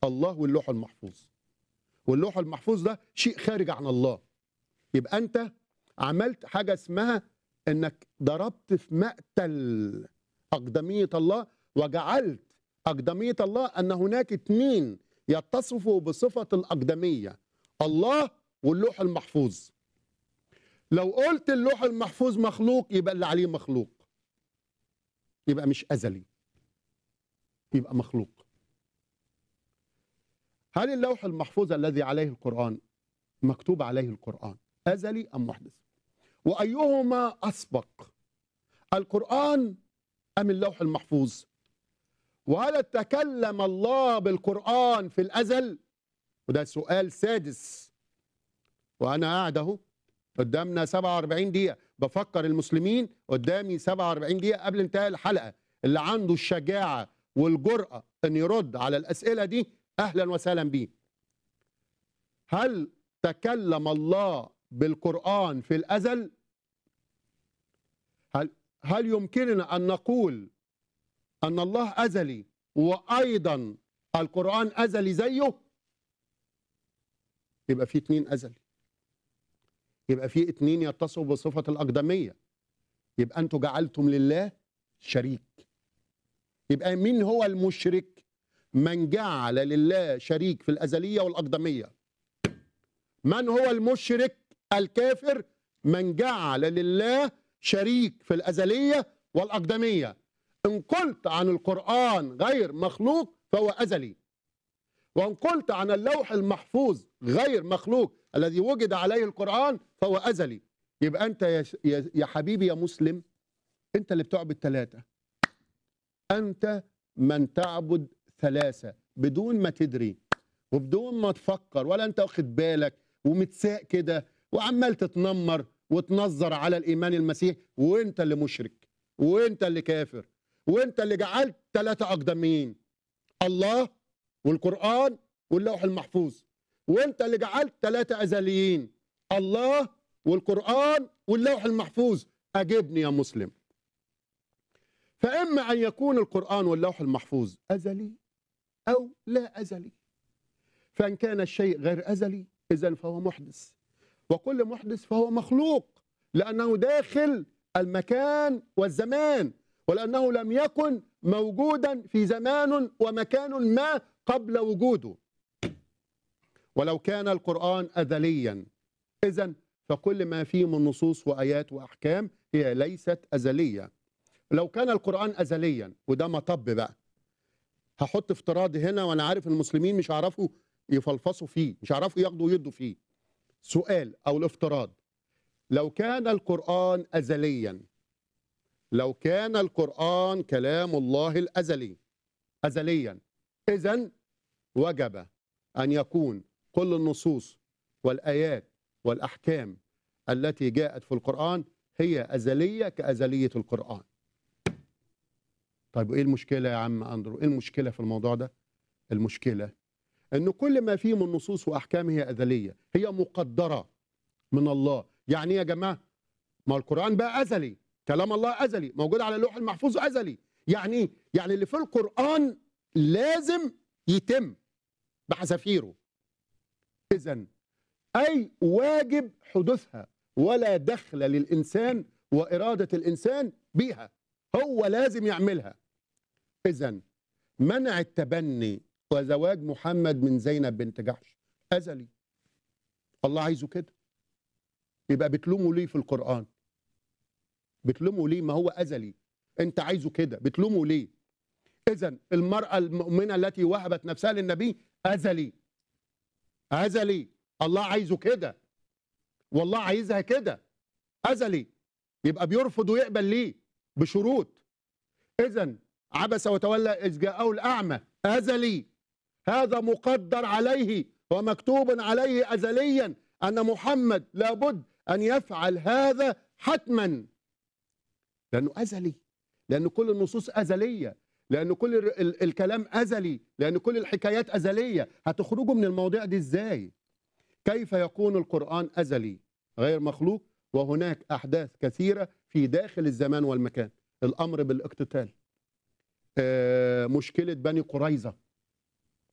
الله واللوح المحفوظ واللوح المحفوظ ده شيء خارج عن الله يبقى انت عملت حاجه اسمها انك ضربت في مقتل اقدميه الله وجعلت اقدميه الله ان هناك اثنين يتصفوا بصفه الاقدميه الله واللوح المحفوظ لو قلت اللوح المحفوظ مخلوق يبقى اللي عليه مخلوق يبقى مش ازلي يبقى مخلوق هل اللوح المحفوظ الذي عليه القرآن مكتوب عليه القرآن أزلي أم محدث وأيهما أسبق القرآن أم اللوح المحفوظ وهل تكلم الله بالقرآن في الأزل وده سؤال سادس وأنا قاعد أهو قدامنا 47 دقيقة بفكر المسلمين قدامي 47 دقيقة قبل انتهاء الحلقة اللي عنده الشجاعة والجرأة أن يرد على الأسئلة دي أهلا وسهلا بيه هل تكلم الله بالقرآن في الأزل هل, هل يمكننا أن نقول أن الله أزلي وأيضا القرآن أزلي زيه يبقى في اتنين أزلي يبقى في اتنين يتصفوا بصفة الأقدمية يبقى أنتوا جعلتم لله شريك يبقى مين هو المشرك من جعل لله شريك في الأزلية والأقدمية من هو المشرك الكافر من جعل لله شريك في الأزلية والأقدمية إن قلت عن القرآن غير مخلوق فهو أزلي وإن قلت عن اللوح المحفوظ غير مخلوق الذي وجد عليه القرآن فهو أزلي يبقى أنت يا, يا, يا حبيبي يا مسلم أنت اللي بتعبد ثلاثة أنت من تعبد ثلاثة بدون ما تدري وبدون ما تفكر ولا أنت واخد بالك ومتساق كده وعمال تتنمر وتنظر على الإيمان المسيح وأنت اللي مشرك وأنت اللي كافر وأنت اللي جعلت ثلاثة أقدمين الله والقرآن واللوح المحفوظ وأنت اللي جعلت ثلاثة أزليين الله والقرآن واللوح المحفوظ أجبني يا مسلم فإما أن يكون القرآن واللوح المحفوظ أزلي أو لا أزلي فإن كان الشيء غير أزلي إذا فهو محدث وكل محدث فهو مخلوق لأنه داخل المكان والزمان ولأنه لم يكن موجودا في زمان ومكان ما قبل وجوده ولو كان القرآن أزليا إذا فكل ما فيه من نصوص وآيات وأحكام هي ليست أزلية لو كان القرآن أزليا وده مطب بقى هحط افتراض هنا وأنا عارف المسلمين مش هيعرفوا يفلفصوا فيه مش هيعرفوا ياخدوا ويدوا فيه سؤال أو الافتراض لو كان القرآن أزليا لو كان القرآن كلام الله الأزلي أزليا إذا وجب أن يكون كل النصوص والآيات والأحكام التي جاءت في القرآن هي أزلية كأزلية القرآن طيب إيه المشكلة يا عم أندرو إيه المشكلة في الموضوع ده المشكلة أن كل ما فيه من نصوص وأحكام هي أزلية هي مقدرة من الله يعني إيه يا جماعة ما القرآن بقى أزلي كلام الله أزلي موجود على اللوح المحفوظ أزلي يعني إيه؟ يعني اللي في القرآن لازم يتم بحذافيره إذا أي واجب حدوثها ولا دخل للإنسان وإرادة الإنسان بها هو لازم يعملها إذا منع التبني وزواج محمد من زينب بنت جحش أزلي الله عايزه كده يبقى بتلوموا ليه في القرآن بتلوموا ليه ما هو أزلي أنت عايزه كده بتلوموا ليه إذا المرأة المؤمنة التي وهبت نفسها للنبي أزلي أزلي الله عايزه كده والله عايزها كده أزلي يبقى بيرفض ويقبل ليه بشروط إذا عبس وتولى إذ جاءه الأعمى أزلي هذا مقدر عليه ومكتوب عليه أزليا أن محمد لابد أن يفعل هذا حتما لأنه أزلي لأن كل النصوص أزلية لأن كل ال الكلام أزلي لأن كل الحكايات أزلية هتخرجوا من المواضيع دي إزاي كيف يكون القرآن أزلي غير مخلوق وهناك أحداث كثيرة في داخل الزمان والمكان الأمر بالاقتتال آه مشكلة بني قريظة